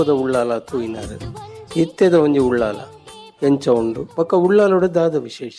ಉಳ್ಳಾಲ ತೂಯಿನಾರು ಇತ್ತೆದ ಒಂಜಿ ಉಳ್ಳಾಲ ಎಂಚ ಉಂಡು ಬೊಕ್ಕ ಉಳ್ಳಾಲೋಡು ದಾದ ವಿಶೇಷ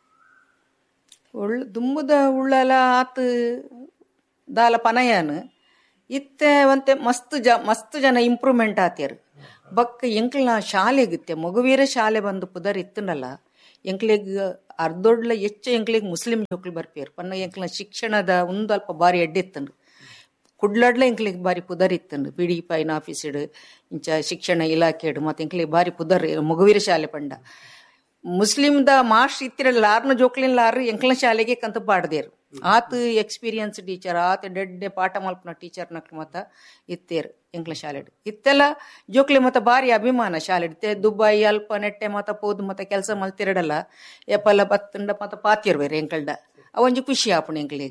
ಉಳ್ ದುಮ್ಮುದ ಉಳ್ಳಲ ಆತ್ ದಾಲ ಪನಯಾನ್ ಇತ್ತೆ ಒಂತೆ ಮಸ್ತ್ ಜ ಮಸ್ತ್ ಜನ ಇಂಪ್ರೂವ್ಮೆಂಟ್ ಆತ್ಯಾರು ಬಕ್ಕ ಎಂಕ್ಲ ಶಾಲೆಗಿತ್ತೆ ಮಗುವೀರ ಶಾಲೆ ಬಂದು ಪುದರ್ ಇತ್ತನಲ್ಲ ಎಂಕ್ಲಿಗ್ ಅರ್ಧೊಡ್ಲ ಹೆಚ್ಚು ಎಂಕ್ಲಿಗ್ ಮುಸ್ಲಿಂ ಜೋಕ್ಲು ಬರ್ಪೇರು ಪನ್ನ ಎಂಕ್ಲ ಶಿಕ್ಷಣದ ಒಂದು ಅಲ್ಪ ಬಾರಿ ಎಡ್ಡೆತ್ತಂಡು ಕುಡ್ಲಡ್ಲ ಎಂಕ್ಲಿಗ್ ಬಾರಿ ಪುದರ್ ಇತ್ತಂಡು ಪಿ ಡಿ ಪೈನ ಆಫೀಸಿಡ್ ಇಂಚ ಶಿಕ್ಷಣ ಇಲಾಖೆಡ್ ಮತ್ತೆ ಎಂಕ್ಲಿಗ್ ಬಾರಿ ಪುದರ್ ಮಗುವೀರ ಶಾಲೆ ಪಂಡ ಮುಸ್ಲಿಂದ ಮಾಸ್ಟರ್ ಇತ್ತಿರಲ್ಲ ಆರ್ನ ಜೋಕ್ಲಿನ್ ಲಾರ್ ಎಂಕ್ಲ ಶಾಲೆಗೆ ಕಂತ ಪಾಡ್ದೇರು ಆತ್ ಎಕ್ಸ್ಪೀರಿಯನ್ಸ್ ಟೀಚರ್ ಆತ್ ಡೆಡ್ಡೆ ಪಾಠ ಮಲ್ಪನ ಟೀಚರ್ ನಕ್ಲು ಮತ್ತ ಇತ್ತೇರು ಎಂಕ್ಲ ಶಾಲೆಡ್ ಇತ್ತೆಲ್ಲ ಜೋಕ್ಲಿ ಮತ್ತ ಬಾರಿ ಅಭಿಮಾನ ಶಾಲೆಡ್ ಇತ್ತೆ ದುಬೈ ಅಲ್ಪ ನೆಟ್ಟೆ ಮತ್ತ ಪೋದು ಮತ್ತ ಕೆಲಸ ಮಲ್ತಿರಡಲ್ಲ ಎಪ್ಪಲ್ಲ ಬತ್ತಂಡ ಮತ್ತ ಪಾತಿರ್ಬೇರು ಎಂಕಲ್ಡ ಅವೊಂಜಿ ಖುಷಿ ಆಪುಣ ಎಂಕ್ಲಿಗೆ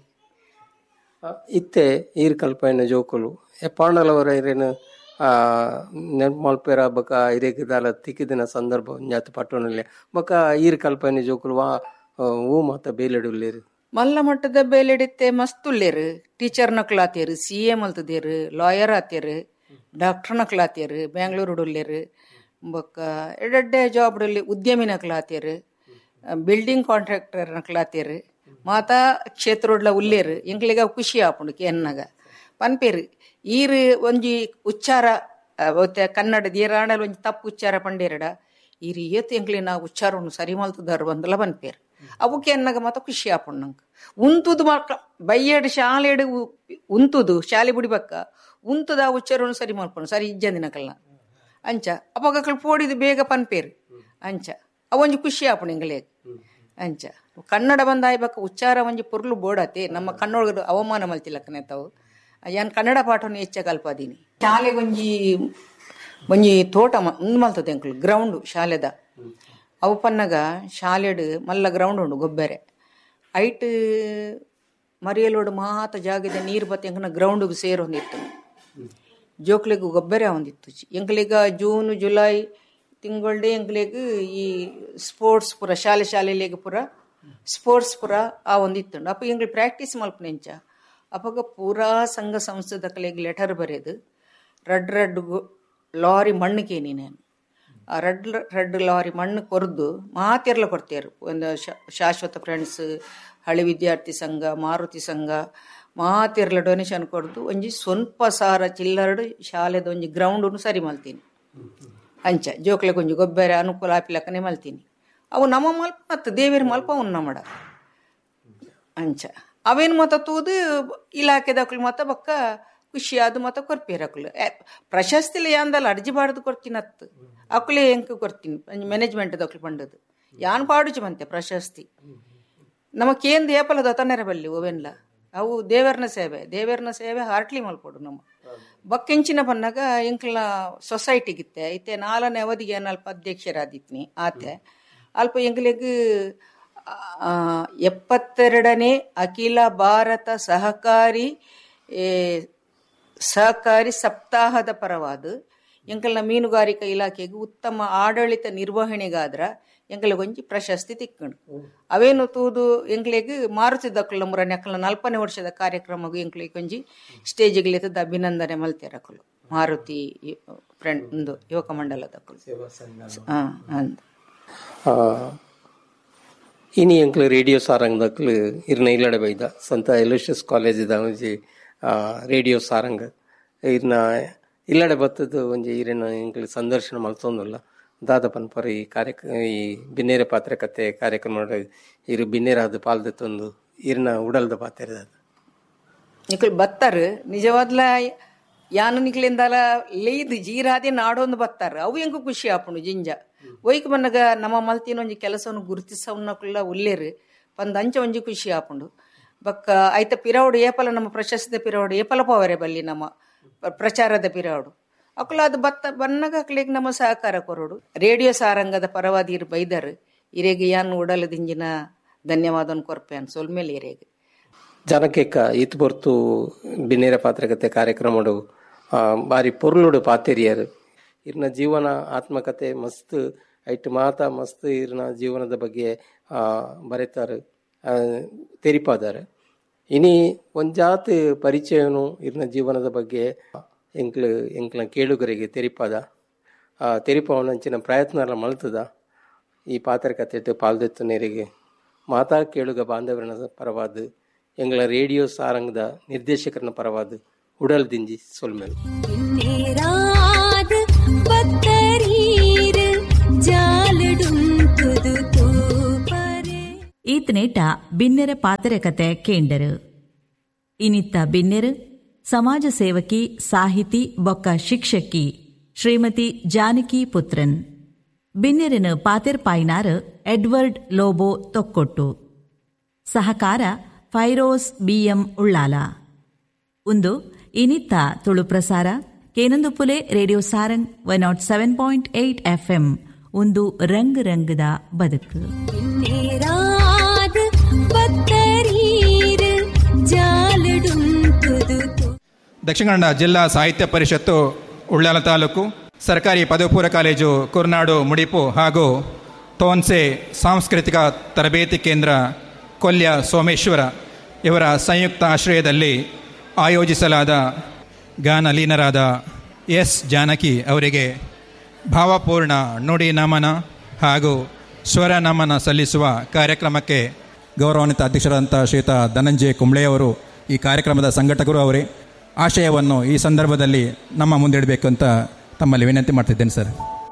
ಇತ್ತೆ ಈರ್ ಕಲ್ಪನೆ ಜೋಕುಲು ಎ ಪಾಂಡಲವರ ಇರೇನು ಆ ನೆನ್ಪು ಮಲ್ಪೇರ ಬಕ ಇರೇಗ ದಾಲ ತಿಕ್ಕಿದಿನ ಸಂದರ್ಭ ಜಾತಿ ಪಟ್ಟಣಲ್ಲಿ ಬಕ ಈರ್ ಕಲ್ಪನೆ ಜೋಕುಲು ವಾ ಹೂ ಮಾತ ಬೇಲೆಡುಲ್ಲೇರು ಮಲ್ಲ ಮಟ್ಟದ ಬೇಲೆಡಿತ್ತೆ ಮಸ್ತ್ ಉಳ್ಳೇರು ಟೀಚರ್ ನಕ್ಲು ಆತೇರು ಸಿ ಎ ಮಲ್ತದೇರು ಲಾಯರ್ ಆತೇರು ಡಾಕ್ಟರ್ ನಕ್ಲು ಆತೇರು ಬ್ಯಾಂಗ್ಳೂರು ಉಳ್ಳೇರು ಬೊಕ್ಕ ಎಡಡ್ಡೆ ಜಾಬ್ ಉದ್ಯಮಿ ನಕ್ಲು ಆತೇರು ಬಿಲ್ಡಿಂಗ್ ಕಾಂಟ್ರಾಕ್ಟರ್ ನಕ್ಲು ಆತೇರು ಮಾತಾ ಕ್ಷೇತ್ರೋಡ್ಲ ಉಳ್ಳೇರು ಎಂಕ್ಲಿಗ ಖುಷಿ ಆಪುಂಡು ಕೆನ್ನಗ ಪನ್ಪೇರು ಈರು ಒಂಜಿ ಉಚ್ಚಾರ ಆ, ಒತ್ತೆ ಕನ್ನಡ ದೀರಾಣಲ್ ಒಂಜಿ ತಪ್ಪು ಉಚ್ಚಾರ ಪಂಡೇರಡ ಈರು ಏತ್ ಎಂಕ್ಲಿ ನಾ ಉಚ್ಚಾರವನ್ನು ಸರಿ ಮಲ್ತದಾರು ಬಂದಲ ಪನ್ಪೇರು ಅವಕ್ಕೆ ಎನ್ನಗ ಮಾತ ಖುಷಿ ಆಪುಂಡು ನಂಗೆ ಉಂತುದು ಮಕ್ಳ ಬೈಯಡ್ ಶಾಲೆಡ್ ಉ- ಉಂತುದು ಶಾಲೆ ಬಿಡಿಬಕ್ಕ ಉಂತದ ಆ ಉಚ್ಚಾರವನ್ನು ಸರಿ ಮಲ್ಪನು ಸರಿ ಇಜ್ಜಂದಿನಕಲ್ನ ಅಂಚ ಅಪಗಕ್ಳು ಪೋಡಿದು ಬೇಗ ಪನ್ಪೇರು ಅಂಚ ಅವೊಂಜಿ ಖುಷಿ ಆಪುಂಡು ಎಂಗ್ಲೇಗ್ ಅಂಚ ಕನ್ನಡ ಬಂದಾಯ್ಬಕ್ಕ ಉಚ್ಚಾರ ಒಂಜಿ ಪೊರ್ಲು ಬೋಡತೆ ನಮ್ಮ ಕನ್ನಡ ಅವಮಾನ ಮಲ್ತಿಲಕ್ಕನೆ ತಾವು ಯಾನ್ ಕನ್ನಡ ಪಾಠವನ್ನು ಹೆಚ್ಚ ಕಲ್ಪದೀನಿ ಶಾಲೆಗೆ ಒಂಜಿ ಒಂಜಿ ತೋಟ ಮ- ಉಂದು ಮಲ್ತದೆ ಅಂಕಲ್ ಗ್ರೌಂಡ್ ಶಾಲೆದ ಅವು ಪನ್ನಗ ಶಾಲೆಡ್ ಮಲ್ಲ ಗ್ರೌಂಡ್ ಉಂಡು ಗೊಬ್ಬರೆ ಐಟ್ ಮರಿಯಲೋಡು ಮಾತ ಜಾಗದ ನೀರು ಬತ್ತೆ ಎಂಕನ ಗ್ರೌಂಡ್ಗೆ ಸೇರ್ ಹೊಂದಿತ್ತು ಜೋಕ್ಲಿಗೂ ಗೊಬ್ಬರ ಹೊಂದಿತ್ತು ಎಂಕ್ಲಿಗ ಜೂನ್ ಜುಲೈ ತಿಂಗಳೇ ಎಂಕ್ಲಿಗ್ ಈ ಸ್ಪೋರ್ಟ್ಸ್ ಪುರ ಶಾಲೆ ಶಾಲೆಲಿಗೆ ಪುರ ಸ್ಪೋರ್ಟ್ಸ್ ಪುರ ಆ ಒಂದಿತ್ತುಂಡು ಅಪ್ಪ ಎಂಗ್ಳು ಪ್ರಾಕ್ಟೀಸ್ ಮಲ್ಪನೆಂಚ ಅಪಗ ಪೂರಾ ಸಂಘ ಸಂಸ್ಥದಕಲಿಗೆ ಲೆಟರ್ ಬರೆದು ರಡ್ ರಡ್ ಗು- ಲಾರಿ ಮಣ್ಣಿಗೆ ನೀನೇನು ಆ ರಡ್ ರಡ್ ಲಾರಿ ಮಣ್ಣು ಕೊರ್ದು ಮಾತೆರ್ಲ ಕೊಡ್ತೇರು ಒಂದು ಶಾ- ಶಾಶ್ವತ ಫ್ರೆಂಡ್ಸ್ ಹಳೆ ವಿದ್ಯಾರ್ಥಿ ಸಂಘ ಮಾರುತಿ ಸಂಘ ಮಾತೆರ್ಲ ಡೊನೇಷನ್ ಕೊಡ್ದು ಒಂಜಿ ಸ್ವಲ್ಪ ಸಾರ ಚಿಲ್ಲರಡು ಶಾಲೆದ ಒಂಜಿ ಗ್ರೌಂಡ್ ಸರಿ ಮಲ್ತೀನಿ ಅಂಚ ಜೋಕ್ಲೆಗ್ ಒಂಜಿ ಗೊಬ್ಬರ ಅನುಕೂಲ ಆಪಿಲಕ್ಕನೆ ಮಲ್ತೀನಿ ಅವು ನಮ್ಮ ಮಲ್ಪ ಮತ್ತು ದೇವೇರ್ ಮಲ್ಪ ಅವ್ನು ನಮ್ಮಡ ಅಂಚ ಅವೇನು ಮತ್ತ ತೂದು ಇಲಾಖೆದಕ್ಲು ಮತ್ತ ಬಕ್ಕ ಖುಷಿ ಆದು ಮತ್ತ ಕೊರ್ಪೇರಕ್ಲು ಪ್ರಶಸ್ತಿಲಿ ಯಾಂದಲ್ಲ ಅರ್ಜಿ ಬಾಡ್ದು ಕೊಡ್ತೀನಿ ಅತ್ತು ಅಕ್ಲೆ ಎಂಕ್ ಕೊಡ್ತೀನಿ ಮ್ಯಾನೇಜ್ಮೆಂಟ್ ದಕ್ಲು ಪಂಡದು ಯಾನ್ ಪಾಡುಚು ಮಂತೆ ಪ್ರಶಸ್ತಿ ನಮ್ಮ ಕೇಂದ್ರ ಏಪಲದ ತನ್ನರ ಬಲ್ಲಿ ಓವೆನ್ಲ ಅವು ದೇವರ್ನ ಸೇವೆ ದೇವರ್ನ ಸೇವೆ ಹಾರ್ಟ್ಲಿ ಮಲ್ಪಡು ನಮ್ಮ ಬಕ್ಕೆಂಚಿನ ಬನ್ನಾಗ ಎಂಕ್ಲ ಸೊಸೈಟಿಗಿತ್ತೆ ಐತೆ ನಾಲ್ಕನೇ ಅವಧಿಗೆ ಏನು ಅಲ್ಪ ಅಧ್ಯಕ್ಷರಾದಿತ್ನಿ ಆತೆ ಅಲ್ಪ ಎಂಕ್ಲೆಗ್ ಆ, ಎಪ್ಪತ್ತೆರಡನೇ ಅಖಿಲ ಭಾರತ ಸಹಕಾರಿ ಏ, ಸಹಕಾರಿ ಸಪ್ತಾಹದ ಪರವಾದ ಎಂಕಲ್ನ ಮೀನುಗಾರಿಕಾ ಇಲಾಖೆಗೆ ಉತ್ತಮ ಆಡಳಿತ ನಿರ್ವಹಣೆಗಾದ್ರ ಎಂಕಲಿಗೆ ಒಂಜಿ ಪ್ರಶಸ್ತಿ ತಿಕ್ಕಂಡು ಅವೇನು ತೂದು ಎಂಕ್ಲೆಗ್ ಮಾರುತಿ ದಕ್ಕಲು ನಮ್ಮರ ನೆಕ್ಕಲ ನಲ್ಪನೇ ವರ್ಷದ ಕಾರ್ಯಕ್ರಮಗೂ ಎಂಕ್ಲಿಗೆ ಒಂಜಿ ಸ್ಟೇಜಿಗೆ ಲೆತ್ತದ ಅಭಿನಂದನೆ ಮಲ್ತೆರಕಲು ಮಾರುತಿ ಫ್ರೆಂಡ್ ಒಂದು ಯುವಕ ಮಂಡಲ ದಕ್ಕಲು ಹಾ ಅಂದ್ ಆ, ಇನಿ ಎಂಕ್ಲು ರೇಡಿಯೋ ಸಾರಂಗ್ ದಕ್ಲು ಇರ್ನ ಇಲ್ಲಡ ಬೈದ ಸಂತ ಎಲೋಷಿಯಸ್ ಕಾಲೇಜಿದ ಒಂಜಿ ಆ, ರೇಡಿಯೋ ಸಾರಂಗ್ ಇರ್ನ ಇಲ್ಲಡೆ ಬತ್ತದ ಒಂಜಿ ಇರಿನ ಎಂಕ್ಲು ಸಂದರ್ಶನ ಮಲ್ತೊಂದುಲ್ಲ ದಾದ ಪನ್ಪರ ಈ ಕಾರ್ಯಕ್ರಮ ಈ ಬಿನ್ನೇರ ಪಾತ್ರಕತೆ ಕಾರ್ಯಕ್ರಮ ಇರು ಬಿನ್ನೇರಾದ ಪಾಲ್ದತ್ತೊಂದು ಇರ್ನ ಉಡಲ್ದ ಪಾತ್ರ ನಿಕಲ್ ಬತ್ತಾರ ನಿಜವಾದ್ಲ ಯಾನು ನಿಕ್ಲಿಂದಲ ಲೇದ್ ಜೀರಾದೆ ನಾಡೊಂದು ಬತ್ತಾರ ಅವು ಹೆಂಗ ಖುಷಿ ಆಪುಂಡು ಜಿಂಜ ಒಯ್ಕ್ ಬನ್ನಗ ನಮ್ಮ ಮಲ್ತಿನ ಒಂಜಿ ಕೆಲಸವನ್ನು ಗುರುತಿಸವನ್ನಕುಲ್ಲ ಉಲ್ಲೇರು ಪಂದ್ ಅಂಚ ಒಂಜಿ ಖುಷಿ ಆಪುಂಡು ಬಕ್ಕ ಐತ ಪಿರವಡು ಏಪಲ ನಮ್ಮ ಪ್ರಶಸ್ತಿ ಪಿರವಡು ಏಪಲ ಪವರೆ ಬಲ್ಲಿ ನಮ್ಮ ಪ್ರ- ಪ್ರಚಾರದ ಪಿರವಡು ಅಕುಲ ಅದು ಬತ್ತ ಬನ್ನಗ ಅಕ್ಲಿಗೆ ನಮ್ಮ ಸಹಕಾರ ಕೊರೋಡು ರೇಡಿಯೋ ಸಾರಂಗದ ಪರವಾದಿ ಇರು ಬೈದರ್ ಇರೆಗೆ ಯಾನ್ ಉಡಲದಿಂಜಿನ ಧನ್ಯವಾದನ್ ಕೊರ್ಪೆ ಅನ್ ಸೊಲ್ಮೇಲೆ ಇರೆಗೆ ಜನಕೆಕ್ಕ ಇತ್ ಬೊರ್ತು ಬಿನ್ನೇರ ಪಾತ್ರಕತೆ ಕಾರ್ಯಕ್ರಮಡು ಆ, ಬಾರಿ ಪೊರ್ಲುಡು ಪಾತೆರಿಯರು ಇರ್ನ ಜೀವನ ಆತ್ಮಕತೆ ಮಸ್ತ್ ಐಟ್ ಮಾತ ಮಸ್ತ್ ಇರ್ನ ಜೀವನದ ಬಗ್ಗೆ ಆ, ಬರೆತಾರೆ ಆ, ತೆರಿಪಾದಾರೆ ಇನಿ ಒಂಜಾತ್ ಪರಿಚಯನು ಇರ್ನ ಜೀವನದ ಬಗ್ಗೆ ಎಂಕ್ಲು ಎಂಕ್ಲ ಕೇಳುಗರಿಗೆ ತೆರಿಪದ ಆ ತೆರಿಪವನಂಚಿನ ಪ್ರಯತ್ನ ಎಲ್ಲ ಮಲ್ತದ ಈ ಪಾತ್ರಕತೆ ಪಾಲ್ದೆತ್ತನೇರಿಗೆ ಮಾತಾ ಕೇಳುಗ ಬಾಂಧವರನ ಪರವಾದ ಎಂಗಳ ರೇಡಿಯೋ ಸಾರಂಗದ ನಿರ್ದೇಶಕರನ ಪರವಾದ ಉಡಲ್ ದಿಂಜಿ ಸೊಲ್ಮೆಲ್ நேராத பத்தரீர் ஜாலடும் புது தூப்பரே ಈತ್ನೇಟ ಬಿನ್ನೆರ ಪಾತರಕತೆ ಕೇಂಡರು ಇನಿತ್ತ ಬಿನ್ನೆರು ಸಮಾಜ ಸೇವಕಿ ಸಾಹಿತಿ ಬೊಕ್ಕ ಶಿಕ್ಷಕಿ ಶ್ರೀಮತಿ ಜಾನಕಿ ಪುತ್ರನ್ ಬಿನ್ನೆರನ ಪಾತೆರ್ ಪಾಯ್ನಾರ್ ಎಡ್ವರ್ಡ್ ಲೋಬೋ ತೊಕ್ಕೊಟ್ಟು ಸಹಕಾರ ಫೈರೋಸ್ ಬಿಎಂ ಉಳ್ಳಾಲ ಒಂದು ಇನಿತ್ತ ತುಳು ಪ್ರಸಾರ ಕೇನಂದುಪುಲೆ radio Sarang one nought seven point eight FM ಒಂದು ರಂಗ್ ರಂಗದ ಬದುಕು நேராத பத்தரீர் ஜாலடும் புது தூ ದಕ್ಷಿಣ ಕನ್ನಡ ಜಿಲ್ಲಾ ಸಾಹಿತ್ಯ ಪರಿಷತ್ತು ಉಳ್ಳಾಲ ತಾಲೂಕು ಸರ್ಕಾರಿ ಪದವಿ ಪೂರ್ವ ಕಾಲೇಜು ಕುರ್ನಾಡು ಮುಡಿಪು ಹಾಗೂ ತೋನ್ಸೆ ಸಾಂಸ್ಕೃತಿಕ ತರಬೇತಿ ಕೇಂದ್ರ ಕೊಲ್ಯ ಸೋಮೇಶ್ವರ ಇವರ ಸಂಯುಕ್ತ ಆಶ್ರಯದಲ್ಲಿ ಆಯೋಜಿಸಲಾದ ಗಾನಲೀನರಾದ ಎಸ್ ಜಾನಕಿ ಅವರಿಗೆ ಭಾವಪೂರ್ಣ ನುಡಿ ನಮನ ಹಾಗೂ ಸ್ವರ ನಮನ ಸಲ್ಲಿಸುವ ಕಾರ್ಯಕ್ರಮಕ್ಕೆ ಗೌರವಾನ್ವಿತ ಅಧ್ಯಕ್ಷರಾದಂಥ ಶ್ರೀಯುತ ಧನಂಜಯ ಕುಂಬ್ಳೆಯವರು ಈ ಕಾರ್ಯಕ್ರಮದ ಸಂಘಟಕರು ಅವರೇ ಆಶಯವನ್ನು ಈ ಸಂದರ್ಭದಲ್ಲಿ ನಮ್ಮ ಮುಂದಿಡಬೇಕು ಅಂತ ತಮ್ಮಲ್ಲಿ ವಿನಂತಿ ಮಾಡ್ತಿದ್ದೇನೆ ಸರ್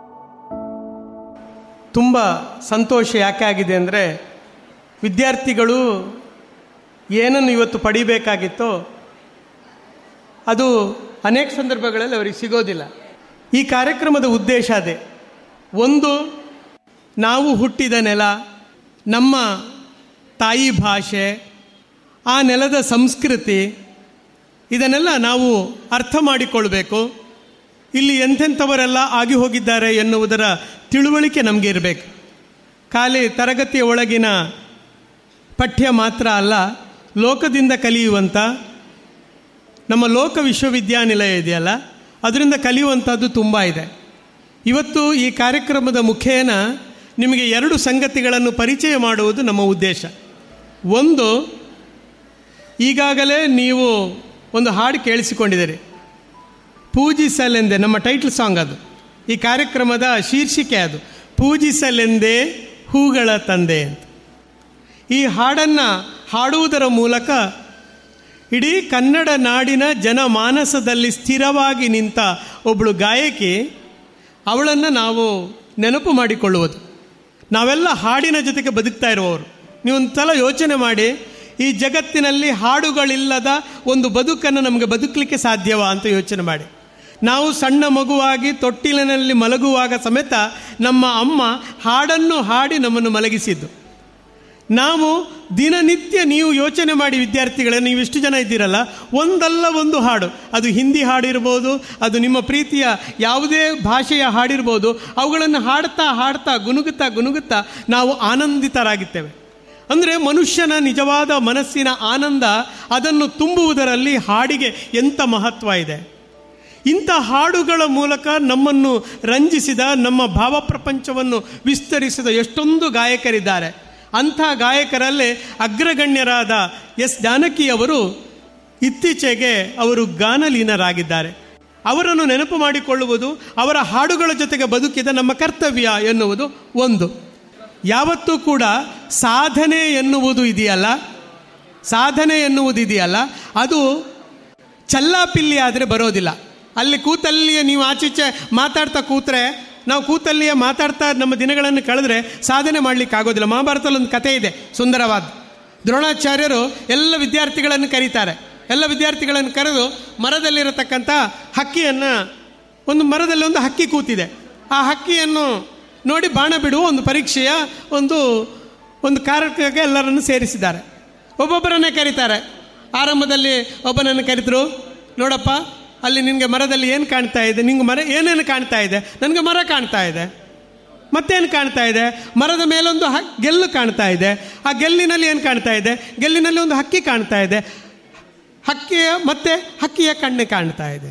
ತುಂಬ ಸಂತೋಷ ಯಾಕೆ ಆಗಿದೆ ಅಂದರೆ ವಿದ್ಯಾರ್ಥಿಗಳು ಏನನ್ನು ಇವತ್ತು ಪಡಿಬೇಕಾಗಿತ್ತೋ ಅದು ಅನೇಕ ಸಂದರ್ಭಗಳಲ್ಲಿ ಅವರಿಗೆ ಸಿಗೋದಿಲ್ಲ ಈ ಕಾರ್ಯಕ್ರಮದ ಉದ್ದೇಶ ಅದೇ ಒಂದು ನಾವು ಹುಟ್ಟಿದ ನೆಲ ನಮ್ಮ ತಾಯಿ ಭಾಷೆ ಆ ನೆಲದ ಸಂಸ್ಕೃತಿ ಇದನ್ನೆಲ್ಲ ನಾವು ಅರ್ಥ ಮಾಡಿಕೊಳ್ಬೇಕು ಇಲ್ಲಿ ಎಂತೆಂಥವರೆಲ್ಲ ಆಗಿ ಹೋಗಿದ್ದಾರೆ ಎನ್ನುವುದರ ತಿಳುವಳಿಕೆ ನಮಗೆ ಇರಬೇಕು ಖಾಲಿ ತರಗತಿಯ ಒಳಗಿನ ಪಠ್ಯ ಮಾತ್ರ ಅಲ್ಲ ಲೋಕದಿಂದ ಕಲಿಯುವಂಥ ನಮ್ಮ ಲೋಕ ವಿಶ್ವವಿದ್ಯಾನಿಲಯ ಇದೆಯಲ್ಲ ಅದರಿಂದ ಕಲಿಯುವಂಥದ್ದು ತುಂಬ ಇದೆ ಇವತ್ತು ಈ ಕಾರ್ಯಕ್ರಮದ ಮುಖೇನ ನಿಮಗೆ ಎರಡು ಸಂಗತಿಗಳನ್ನು ಪರಿಚಯ ಮಾಡುವುದು ನಮ್ಮ ಉದ್ದೇಶ ಒಂದು ಈಗಾಗಲೇ ನೀವು ಒಂದು ಹಾಡು ಕೇಳಿಸಿಕೊಂಡಿದ್ದೀರಿ ಪೂಜಿಸಲೆಂದೆ ನಮ್ಮ ಟೈಟಲ್ ಸಾಂಗ್ ಅದು ಈ ಕಾರ್ಯಕ್ರಮದ ಶೀರ್ಷಿಕೆ ಅದು ಪೂಜಿಸಲೆಂದೇ ಹೂಗಳ ತಂದೆ ಅಂತ ಈ ಹಾಡನ್ನು ಹಾಡುವುದರ ಮೂಲಕ ಇಡೀ ಕನ್ನಡ ನಾಡಿನ ಜನಮಾನಸದಲ್ಲಿ ಸ್ಥಿರವಾಗಿ ನಿಂತ ಒಬ್ಬಳು ಗಾಯಕಿ ಅವಳನ್ನು ನಾವು ನೆನಪು ಮಾಡಿಕೊಳ್ಳುವುದು ನಾವೆಲ್ಲ ಹಾಡಿನ ಜೊತೆಗೆ ಬದುಕ್ತಾ ಇರುವವರು ನೀವೊಂದು ಸಲ ಯೋಚನೆ ಮಾಡಿ ಈ ಜಗತ್ತಿನಲ್ಲಿ ಹಾಡುಗಳಿಲ್ಲದ ಒಂದು ಬದುಕನ್ನು ನಮಗೆ ಬದುಕಲಿಕ್ಕೆ ಸಾಧ್ಯವಾ ಅಂತ ಯೋಚನೆ ಮಾಡಿ ನಾವು ಸಣ್ಣ ಮಗುವಾಗಿ ತೊಟ್ಟಿಲಿನಲ್ಲಿ ಮಲಗುವಾಗ ಸಮೇತ ನಮ್ಮ ಅಮ್ಮ ಹಾಡನ್ನು ಹಾಡಿ ನಮ್ಮನ್ನು ಮಲಗಿಸಿದ್ದು ನಾವು ದಿನನಿತ್ಯ ನೀವು ಯೋಚನೆ ಮಾಡಿ ವಿದ್ಯಾರ್ಥಿಗಳೇ ನೀವು ಇಷ್ಟು ಜನ ಇದ್ದೀರಲ್ಲ ಒಂದಲ್ಲ ಒಂದು ಹಾಡು ಅದು ಹಿಂದಿ ಹಾಡಿರ್ಬೋದು ಅದು ನಿಮ್ಮ ಪ್ರೀತಿಯ ಯಾವುದೇ ಭಾಷೆಯ ಹಾಡಿರ್ಬೋದು ಅವುಗಳನ್ನು ಹಾಡ್ತಾ ಹಾಡ್ತಾ ಗುನುಗುತ್ತಾ ಗುನುಗುತ್ತಾ ನಾವು ಆನಂದಿತರಾಗಿದ್ದೇವೆ ಅಂದರೆ ಮನುಷ್ಯನ ನಿಜವಾದ ಮನಸ್ಸಿನ ಆನಂದ ಅದನ್ನು ತುಂಬುವುದರಲ್ಲಿ ಹಾಡಿಗೆ ಎಂಥ ಮಹತ್ವ ಇದೆ ಇಂಥ ಹಾಡುಗಳ ಮೂಲಕ ನಮ್ಮನ್ನು ರಂಜಿಸಿದ ನಮ್ಮ ಭಾವಪ್ರಪಂಚವನ್ನು ವಿಸ್ತರಿಸಿದ ಎಷ್ಟೊಂದು ಗಾಯಕರಿದ್ದಾರೆ ಅಂಥ ಗಾಯಕರಲ್ಲೇ ಅಗ್ರಗಣ್ಯರಾದ ಎಸ್ ಜಾನಕಿಯವರು ಇತ್ತೀಚೆಗೆ ಅವರು ಗಾನಲೀನರಾಗಿದ್ದಾರೆ ಅವರನ್ನು ನೆನಪು ಮಾಡಿಕೊಳ್ಳುವುದು ಅವರ ಹಾಡುಗಳ ಜೊತೆಗೆ ಬದುಕಿದ ನಮ್ಮ ಕರ್ತವ್ಯ ಎನ್ನುವುದು ಒಂದು ಯಾವತ್ತೂ ಕೂಡ ಸಾಧನೆ ಎನ್ನುವುದು ಇದೆಯಲ್ಲ ಸಾಧನೆ ಎನ್ನುವುದು ಇದೆಯಲ್ಲ ಅದು ಚಲ್ಲಾಪಿಲ್ಲಿ ಆದರೆ ಬರೋದಿಲ್ಲ ಅಲ್ಲಿ ಕೂತಲ್ಲಿಯೇ ನೀವು ಆಚೀಚೆ ಮಾತಾಡ್ತಾ ಕೂತ್ರೆ ನಾವು ಕೂತಲ್ಲಿಯೇ ಮಾತಾಡ್ತಾ ನಮ್ಮ ದಿನಗಳನ್ನು ಕಳೆದ್ರೆ ಸಾಧನೆ ಮಾಡಲಿಕ್ಕೆ ಆಗೋದಿಲ್ಲ ಮಹಾಭಾರತದಲ್ಲಿ ಒಂದು ಕಥೆ ಇದೆ ಸುಂದರವಾದ ದ್ರೋಣಾಚಾರ್ಯರು ಎಲ್ಲ ವಿದ್ಯಾರ್ಥಿಗಳನ್ನು ಕರೀತಾರೆ ಎಲ್ಲ ವಿದ್ಯಾರ್ಥಿಗಳನ್ನು ಕರೆದು ಮರದಲ್ಲಿರತಕ್ಕಂಥ ಹಕ್ಕಿಯನ್ನು ಒಂದು ಮರದಲ್ಲಿ ಒಂದು ಹಕ್ಕಿ ಕೂತಿದೆ ಆ ಹಕ್ಕಿಯನ್ನು ನೋಡಿ ಬಾಣ ಬಿಡುವ ಒಂದು ಪರೀಕ್ಷೆಯ ಒಂದು ಒಂದು ಕಾರ್ಯಕ್ಕೆ ಎಲ್ಲರನ್ನು ಸೇರಿಸಿದ್ದಾರೆ ಒಬ್ಬೊಬ್ಬರನ್ನೇ ಕರೀತಾರೆ ಆರಂಭದಲ್ಲಿ ಒಬ್ಬನನ್ನು ಕರೆದ್ರು ನೋಡಪ್ಪ ಅಲ್ಲಿ ನಿನಗೆ ಮರದಲ್ಲಿ ಏನು ಕಾಣ್ತಾ ಇದೆ ನಿಂಗೆ ಮರ ಏನೇನು ಕಾಣ್ತಾ ಇದೆ ನನಗೆ ಮರ ಕಾಣ್ತಾ ಇದೆ ಮತ್ತೇನು ಕಾಣ್ತಾ ಇದೆ ಮರದ ಮೇಲೊಂದು ಹ ಗೆಲ್ಲು ಕಾಣ್ತಾ ಇದೆ ಆ ಗೆಲ್ಲಿನಲ್ಲಿ ಏನು ಕಾಣ್ತಾ ಇದೆ ಗೆಲ್ಲಿನಲ್ಲಿ ಒಂದು ಹಕ್ಕಿ ಕಾಣ್ತಾ ಇದೆ ಹಕ್ಕಿಯ ಮತ್ತೆ ಹಕ್ಕಿಯ ಕಣ್ಣು ಕಾಣ್ತಾ ಇದೆ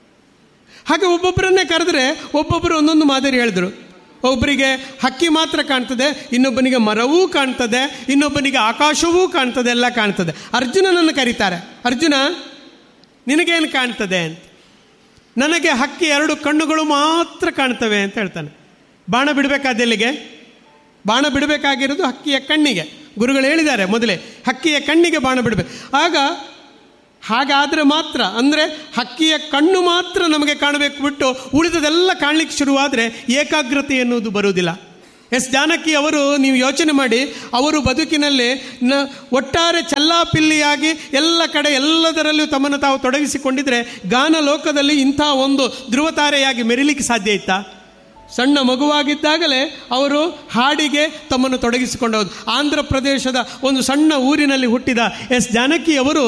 ಹಾಗೆ ಒಬ್ಬೊಬ್ಬರನ್ನೇ ಕರೆದ್ರೆ ಒಬ್ಬೊಬ್ಬರು ಒಂದೊಂದು ಮಾದರಿ ಹೇಳಿದ್ರು ಒಬ್ಬರಿಗೆ ಹಕ್ಕಿ ಮಾತ್ರ ಕಾಣ್ತದೆ ಇನ್ನೊಬ್ಬನಿಗೆ ಮರವೂ ಕಾಣ್ತದೆ ಇನ್ನೊಬ್ಬನಿಗೆ ಆಕಾಶವೂ ಕಾಣ್ತದೆ ಎಲ್ಲ ಕಾಣ್ತದೆ ಅರ್ಜುನನನ್ನು ಕರೀತಾರೆ ಅರ್ಜುನ ನಿನಗೇನು ಕಾಣ್ತದೆ ಅಂತ ನನಗೆ ಹಕ್ಕಿ ಎರಡು ಕಣ್ಣುಗಳು ಮಾತ್ರ ಕಾಣ್ತವೆ ಅಂತ ಹೇಳ್ತಾನೆ ಬಾಣ ಬಿಡಬೇಕಾದೆಲ್ಲಿಗೆ ಬಾಣ ಬಿಡಬೇಕಾಗಿರೋದು ಹಕ್ಕಿಯ ಕಣ್ಣಿಗೆ ಗುರುಗಳು ಹೇಳಿದ್ದಾರೆ ಮೊದಲೇ ಹಕ್ಕಿಯ ಕಣ್ಣಿಗೆ ಬಾಣ ಬಿಡಬೇಕು ಆಗ ಹಾಗಾದರೆ ಮಾತ್ರ ಅಂದರೆ ಹಕ್ಕಿಯ ಕಣ್ಣು ಮಾತ್ರ ನಮಗೆ ಕಾಣಬೇಕು ಬಿಟ್ಟು ಉಳಿದದೆಲ್ಲ ಕಾಣಲಿಕ್ಕೆ ಶುರುವಾದರೆ ಏಕಾಗ್ರತೆ ಎನ್ನುವುದು ಬರುವುದಿಲ್ಲ ಎಸ್ ಜಾನಕಿ ಅವರು ನೀವು ಯೋಚನೆ ಮಾಡಿ ಅವರು ಬದುಕಿನಲ್ಲಿ ನ ಒಟ್ಟಾರೆ ಚಲ್ಲಾಪಿಲ್ಲಿಯಾಗಿ ಎಲ್ಲ ಕಡೆ ಎಲ್ಲದರಲ್ಲೂ ತಮ್ಮನ್ನು ತಾವು ತೊಡಗಿಸಿಕೊಂಡಿದ್ರೆ ಗಾನ ಲೋಕದಲ್ಲಿ ಇಂಥ ಒಂದು ಧ್ರುವತಾರೆಯಾಗಿ ಮೆರಿಲಿಕ್ಕೆ ಸಾಧ್ಯ ಇತ್ತಾ ಸಣ್ಣ ಮಗುವಾಗಿದ್ದಾಗಲೇ ಅವರು ಹಾಡಿಗೆ ತಮ್ಮನ್ನು ತೊಡಗಿಸಿಕೊಂಡವರು ಆಂಧ್ರ ಪ್ರದೇಶದ ಒಂದು ಸಣ್ಣ ಊರಿನಲ್ಲಿ ಹುಟ್ಟಿದ ಎಸ್ ಜಾನಕಿ ಅವರು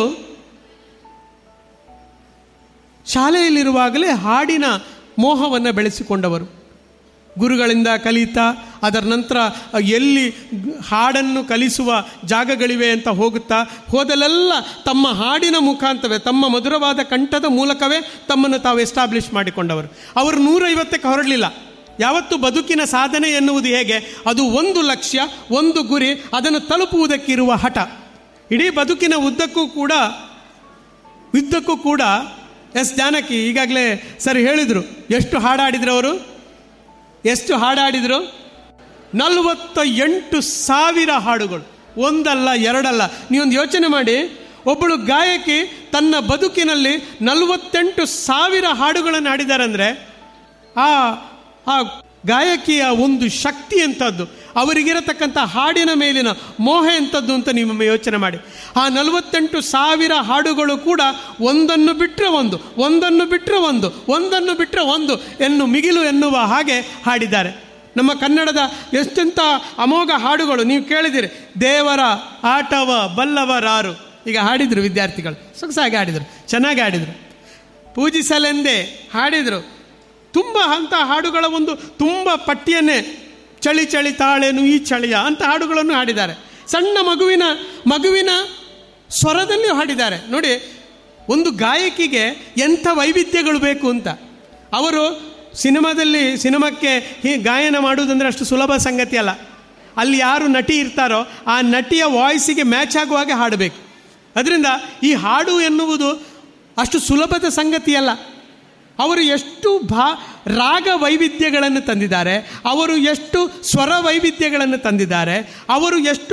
ಶಾಲೆಯಲ್ಲಿರುವಾಗಲೇ ಹಾಡಿನ ಮೋಹವನ್ನು ಬೆಳೆಸಿಕೊಂಡವರು ಗುರುಗಳಿಂದ ಕಲಿತಾ ಅದರ ನಂತರ ಎಲ್ಲಿ ಹಾಡನ್ನು ಕಲಿಸುವ ಜಾಗಗಳಿವೆ ಅಂತ ಹೋಗುತ್ತಾ ಹೋದಲೆಲ್ಲ ತಮ್ಮ ಹಾಡಿನ ಮುಖಾಂತರವೇ ತಮ್ಮ ಮಧುರವಾದ ಕಂಠದ ಮೂಲಕವೇ ತಮ್ಮನ್ನು ತಾವು ಎಸ್ಟಾಬ್ಲಿಷ್ ಮಾಡಿಕೊಂಡವರು ಅವರು ನೂರೈವತ್ತಕ್ಕೆ ಹೊರಡಲಿಲ್ಲ ಯಾವತ್ತು ಬದುಕಿನ ಸಾಧನೆ ಎನ್ನುವುದು ಹೇಗೆ ಅದು ಒಂದು ಲಕ್ಷ್ಯ ಒಂದು ಗುರಿ ಅದನ್ನು ತಲುಪುವುದಕ್ಕಿರುವ ಹಠ ಇಡೀ ಬದುಕಿನ ಉದ್ದಕ್ಕೂ ಕೂಡ ಉದ್ದಕ್ಕೂ ಕೂಡ ಎಸ್ ಜಾನಕಿ ಈಗಾಗಲೇ ಸರ್ ಹೇಳಿದರು ಎಷ್ಟು ಹಾಡಾಡಿದ್ರು ಅವರು ಎಷ್ಟು ಹಾಡಾಡಿದರು ನಲವತ್ತ ಎಂಟು ಸಾವಿರ ಹಾಡುಗಳು ಒಂದಲ್ಲ ಎರಡಲ್ಲ ನೀವೊಂದು ಯೋಚನೆ ಮಾಡಿ ಒಬ್ಬಳು ಗಾಯಕಿ ತನ್ನ ಬದುಕಿನಲ್ಲಿ ನಲವತ್ತೆಂಟು ಸಾವಿರ ಹಾಡುಗಳನ್ನು ಹಾಡಿದ್ದಾರೆ ಅಂದರೆ ಆ ಆ ಗಾಯಕಿಯ ಒಂದು ಶಕ್ತಿ ಎಂಥದ್ದು ಅವರಿಗಿರತಕ್ಕಂಥ ಹಾಡಿನ ಮೇಲಿನ ಮೋಹ ಎಂಥದ್ದು ಅಂತ ನೀವು ಯೋಚನೆ ಮಾಡಿ ಆ ನಲವತ್ತೆಂಟು ಸಾವಿರ ಹಾಡುಗಳು ಕೂಡ ಒಂದನ್ನು ಬಿಟ್ಟರೆ ಒಂದು ಒಂದನ್ನು ಬಿಟ್ಟರೆ ಒಂದು ಒಂದನ್ನು ಬಿಟ್ಟರೆ ಒಂದು ಎನ್ನು ಮಿಗಿಲು ಎನ್ನುವ ಹಾಗೆ ಹಾಡಿದ್ದಾರೆ ನಮ್ಮ ಕನ್ನಡದ ಎಷ್ಟೆಂಥ ಅಮೋಘ ಹಾಡುಗಳು ನೀವು ಕೇಳಿದಿರಿ ದೇವರ ಆಟವ ಬಲ್ಲವರಾರು ಈಗ ಹಾಡಿದರು ವಿದ್ಯಾರ್ಥಿಗಳು ಸೊಗಸಾಗಿ ಹಾಡಿದರು ಚೆನ್ನಾಗಿ ಹಾಡಿದರು ಪೂಜಿಸಲೆಂದೇ ಹಾಡಿದರು ತುಂಬ ಅಂಥ ಹಾಡುಗಳ ಒಂದು ತುಂಬ ಪಟ್ಟಿಯನ್ನೇ ಚಳಿ ಚಳಿ ತಾಳೇನು ಈ ಚಳಿಯ ಅಂತ ಹಾಡುಗಳನ್ನು ಹಾಡಿದ್ದಾರೆ ಸಣ್ಣ ಮಗುವಿನ ಮಗುವಿನ ಸ್ವರದಲ್ಲಿಯೂ ಹಾಡಿದ್ದಾರೆ ನೋಡಿ ಒಂದು ಗಾಯಕಿಗೆ ಎಂಥ ವೈವಿಧ್ಯಗಳು ಬೇಕು ಅಂತ ಅವರು ಸಿನಿಮಾದಲ್ಲಿ ಸಿನಿಮಾಕ್ಕೆ ಹೀ ಗಾಯನ ಮಾಡುವುದಂದ್ರೆ ಅಷ್ಟು ಸುಲಭ ಸಂಗತಿ ಅಲ್ಲ ಅಲ್ಲಿ ಯಾರು ನಟಿ ಇರ್ತಾರೋ ಆ ನಟಿಯ ವಾಯ್ಸಿಗೆ ಮ್ಯಾಚ್ ಆಗುವಾಗೆ ಹಾಡಬೇಕು ಅದರಿಂದ ಈ ಹಾಡು ಎನ್ನುವುದು ಅಷ್ಟು ಸುಲಭದ ಸಂಗತಿಯಲ್ಲ ಅವರು ಎಷ್ಟು ಭಾ ರಾಗ ವೈವಿಧ್ಯಗಳನ್ನು ತಂದಿದ್ದಾರೆ ಅವರು ಎಷ್ಟು ಸ್ವರ ವೈವಿಧ್ಯಗಳನ್ನು ತಂದಿದ್ದಾರೆ ಅವರು ಎಷ್ಟು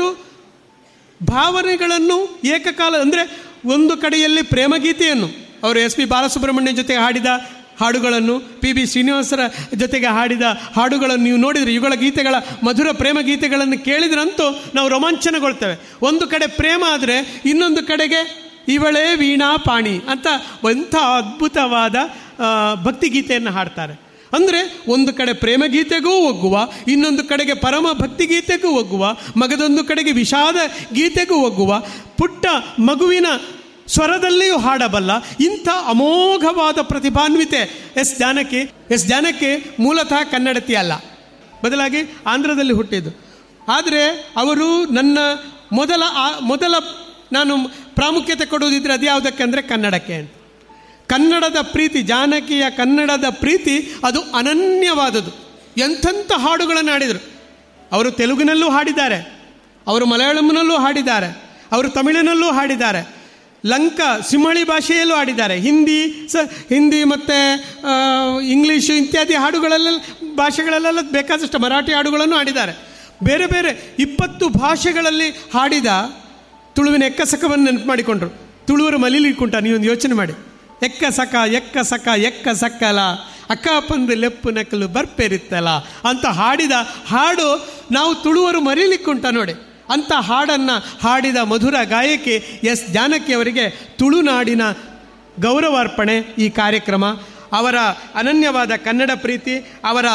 ಭಾವನೆಗಳನ್ನು ಏಕಕಾಲ ಅಂದರೆ ಒಂದು ಕಡೆಯಲ್ಲಿ ಪ್ರೇಮಗೀತೆಯನ್ನು ಅವರು ಎಸ್ ಪಿ ಬಾಲಸುಬ್ರಹ್ಮಣ್ಯ ಜೊತೆ ಹಾಡಿದ ಹಾಡುಗಳನ್ನು ಪಿ ಬಿ ಶ್ರೀನಿವಾಸರ ಜೊತೆಗೆ ಹಾಡಿದ ಹಾಡುಗಳನ್ನು ನೀವು ನೋಡಿದರೆ ಇವುಗಳ ಗೀತೆಗಳ ಮಧುರ ಪ್ರೇಮ ಗೀತೆಗಳನ್ನು ಕೇಳಿದ್ರಂತೂ ನಾವು ರೋಮಾಂಚನಗೊಳ್ತೇವೆ ಒಂದು ಕಡೆ ಪ್ರೇಮ ಆದರೆ ಇನ್ನೊಂದು ಕಡೆಗೆ ಇವಳೇ ವೀಣಾ ಪಾಣಿ ಅಂತ ಎಂಥ ಅದ್ಭುತವಾದ ಭಕ್ತಿಗೀತೆಯನ್ನು ಹಾಡ್ತಾರೆ ಅಂದರೆ ಒಂದು ಕಡೆ ಪ್ರೇಮ ಗೀತೆಗೂ ಒಗ್ಗುವ ಇನ್ನೊಂದು ಕಡೆಗೆ ಪರಮ ಭಕ್ತಿ ಗೀತೆಗೂ ಒಗ್ಗುವ ಮಗದೊಂದು ಕಡೆಗೆ ವಿಷಾದ ಗೀತೆಗೂ ಒಗ್ಗುವ ಪುಟ್ಟ ಮಗುವಿನ ಸ್ವರದಲ್ಲಿಯೂ ಹಾಡಬಲ್ಲ ಇಂಥ ಅಮೋಘವಾದ ಪ್ರತಿಭಾನ್ವಿತೆ ಎಸ್ ಜಾನಕಿ ಎಸ್ ಜಾನಕಿ ಮೂಲತಃ ಕನ್ನಡತಿ ಅಲ್ಲ ಬದಲಾಗಿ ಆಂಧ್ರದಲ್ಲಿ ಹುಟ್ಟಿದ್ದು ಆದರೆ ಅವರು ನನ್ನ ಮೊದಲ ಮೊದಲ ನಾನು ಪ್ರಾಮುಖ್ಯತೆ ಕೊಡುವುದಿದ್ರೆ ಅದು ಯಾವುದಕ್ಕೆ ಅಂದರೆ ಕನ್ನಡಕ್ಕೆ ಅಂತ ಕನ್ನಡದ ಪ್ರೀತಿ ಜಾನಕಿಯ ಕನ್ನಡದ ಪ್ರೀತಿ ಅದು ಅನನ್ಯವಾದದ್ದು ಎಂಥೆಂಥ ಹಾಡುಗಳನ್ನು ಹಾಡಿದರು ಅವರು ತೆಲುಗಿನಲ್ಲೂ ಹಾಡಿದ್ದಾರೆ ಅವರು ಮಲಯಾಳಂನಲ್ಲೂ ಹಾಡಿದ್ದಾರೆ ಅವರು ತಮಿಳಿನಲ್ಲೂ ಹಾಡಿದ್ದಾರೆ ಲಂಕಾ ಸಿಂಹಳಿ ಭಾಷೆಯಲ್ಲೂ ಹಾಡಿದ್ದಾರೆ ಹಿಂದಿ ಸ ಹಿಂದಿ ಮತ್ತು ಇಂಗ್ಲೀಷು ಇತ್ಯಾದಿ ಹಾಡುಗಳೆಲ್ಲ ಭಾಷೆಗಳಲ್ಲೆಲ್ಲ ಬೇಕಾದಷ್ಟು ಮರಾಠಿ ಹಾಡುಗಳನ್ನು ಹಾಡಿದ್ದಾರೆ ಬೇರೆ ಬೇರೆ ಇಪ್ಪತ್ತು ಭಾಷೆಗಳಲ್ಲಿ ಹಾಡಿದ ತುಳುವಿನ ಎಕ್ಕಸಕವನ್ನು ನೆನಪು ಮಾಡಿಕೊಂಡ್ರು ತುಳುವರು ಮಲಿಲಿಕ್ಕುಂಟ ನೀವೊಂದು ಯೋಚನೆ ಮಾಡಿ ಎಕ್ಕ ಸಕ ಎಕ್ಕ ಸಕ ಎಕ್ಕ ಸಕ್ಕಲ ಅಕ್ಕ ಅಪ್ಪಂದು ಲೆಪ್ಪು ನಕಲು ಬರ್ಪೆರಿತ್ತಲ್ಲ ಅಂತ ಹಾಡಿದ ಹಾಡು ನಾವು ತುಳುವರು ಮರೀಲಿಕ್ಕುಂಟ ನೋಡಿ ಅಂಥ ಹಾಡನ್ನು ಹಾಡಿದ ಮಧುರ ಗಾಯಕಿ ಎಸ್ ಜಾನಕಿ ಅವರಿಗೆ ತುಳುನಾಡಿನ ಗೌರವಾರ್ಪಣೆ ಈ ಕಾರ್ಯಕ್ರಮ ಅವರ ಅನನ್ಯವಾದ ಕನ್ನಡ ಪ್ರೀತಿ ಅವರ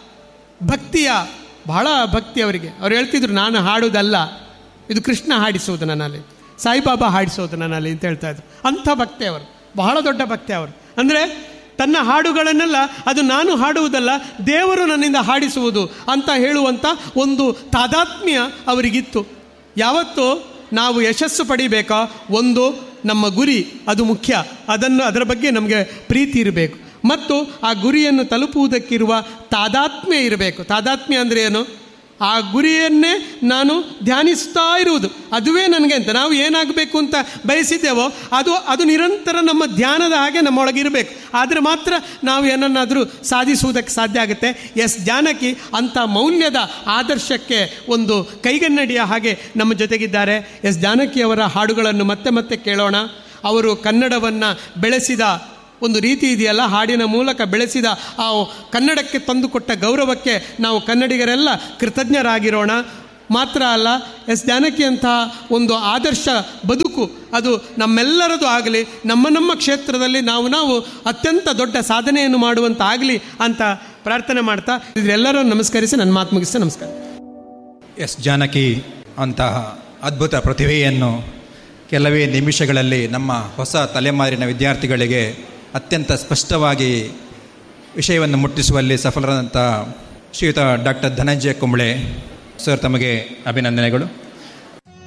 ಭಕ್ತಿಯ ಬಹಳ ಭಕ್ತಿ ಅವರಿಗೆ ಅವ್ರು ಹೇಳ್ತಿದ್ರು ನಾನು ಹಾಡುವುದಲ್ಲ ಇದು ಕೃಷ್ಣ ಹಾಡಿಸೋದು ನನ್ನಲ್ಲಿ ಸಾಯಿಬಾಬಾ ಹಾಡಿಸೋದು ನನ್ನಲ್ಲಿ ಅಂತ ಹೇಳ್ತಾ ಇದ್ರು ಅಂಥ ಭಕ್ತಿ ಅವರು ಬಹಳ ದೊಡ್ಡ ಭಕ್ತಿ ಅವರು ಅಂದರೆ ತನ್ನ ಹಾಡುಗಳನ್ನೆಲ್ಲ ಅದು ನಾನು ಹಾಡುವುದಲ್ಲ ದೇವರು ನನ್ನಿಂದ ಹಾಡಿಸುವುದು ಅಂತ ಹೇಳುವಂಥ ಒಂದು ತಾದಾತ್ಮ್ಯ ಅವರಿಗಿತ್ತು ಯಾವತ್ತು ನಾವು ಯಶಸ್ಸು ಪಡಿಬೇಕಾ ಒಂದು ನಮ್ಮ ಗುರಿ ಅದು ಮುಖ್ಯ ಅದನ್ನು ಅದರ ಬಗ್ಗೆ ನಮಗೆ ಪ್ರೀತಿ ಇರಬೇಕು ಮತ್ತು ಆ ಗುರಿಯನ್ನು ತಲುಪುವುದಕ್ಕಿರುವ ತಾದಾತ್ಮ್ಯ ಇರಬೇಕು ತಾದಾತ್ಮ್ಯ ಅಂದರೆ ಏನು ಆ ಗುರಿಯನ್ನೇ ನಾನು ಧ್ಯಾನಿಸ್ತಾ ಇರುವುದು ಅದುವೇ ನನಗೆ ಅಂತ ನಾವು ಏನಾಗಬೇಕು ಅಂತ ಬಯಸಿದ್ದೇವೋ ಅದು ಅದು ನಿರಂತರ ನಮ್ಮ ಧ್ಯಾನದ ಹಾಗೆ ನಮ್ಮೊಳಗೆ ಇರಬೇಕು ಆದರೆ ಮಾತ್ರ ನಾವು ಏನನ್ನಾದರೂ ಸಾಧಿಸುವುದಕ್ಕೆ ಸಾಧ್ಯ ಆಗುತ್ತೆ ಎಸ್ ಜಾನಕಿ ಅಂಥ ಮೌಲ್ಯದ ಆದರ್ಶಕ್ಕೆ ಒಂದು ಕೈಗನ್ನಡಿಯ ಹಾಗೆ ನಮ್ಮ ಜೊತೆಗಿದ್ದಾರೆ ಎಸ್ ಜಾನಕಿಯವರ ಹಾಡುಗಳನ್ನು ಮತ್ತೆ ಮತ್ತೆ ಕೇಳೋಣ ಅವರು ಕನ್ನಡವನ್ನು ಬೆಳೆಸಿದ ಒಂದು ರೀತಿ ಇದೆಯಲ್ಲ ಹಾಡಿನ ಮೂಲಕ ಬೆಳೆಸಿದ ಆ ಕನ್ನಡಕ್ಕೆ ತಂದುಕೊಟ್ಟ ಗೌರವಕ್ಕೆ ನಾವು ಕನ್ನಡಿಗರೆಲ್ಲ ಕೃತಜ್ಞರಾಗಿರೋಣ ಮಾತ್ರ ಅಲ್ಲ ಎಸ್ ಜಾನಕಿಯಂತಹ ಒಂದು ಆದರ್ಶ ಬದುಕು ಅದು ನಮ್ಮೆಲ್ಲರದು ಆಗಲಿ ನಮ್ಮ ನಮ್ಮ ಕ್ಷೇತ್ರದಲ್ಲಿ ನಾವು ನಾವು ಅತ್ಯಂತ ದೊಡ್ಡ ಸಾಧನೆಯನ್ನು ಮಾಡುವಂತ ಆಗಲಿ ಅಂತ ಪ್ರಾರ್ಥನೆ ಮಾಡ್ತಾ ಇದರೆಲ್ಲರನ್ನು ನಮಸ್ಕರಿಸಿ ನನ್ನ ಮಾತು ಮುಗಿಸ್ತಾ ನಮಸ್ಕಾರ ಎಸ್ ಜಾನಕಿ ಅಂತಹ ಅದ್ಭುತ ಪ್ರತಿಭೆಯನ್ನು ಕೆಲವೇ ನಿಮಿಷಗಳಲ್ಲಿ ನಮ್ಮ ಹೊಸ ತಲೆಮಾರಿನ ವಿದ್ಯಾರ್ಥಿಗಳಿಗೆ ಅತ್ಯಂತ ಸ್ಪಷ್ಟವಾಗಿ ವಿಷಯವನ್ನು ಮುಟ್ಟಿಸುವಲ್ಲಿ ಸಫಲರಾದಂಥ ಶ್ರೀಯುತ ಡಾಕ್ಟರ್ ಧನಂಜಯ ಕುಂಬಳೆ ಸರ್ ತಮಗೆ ಅಭಿನಂದನೆಗಳು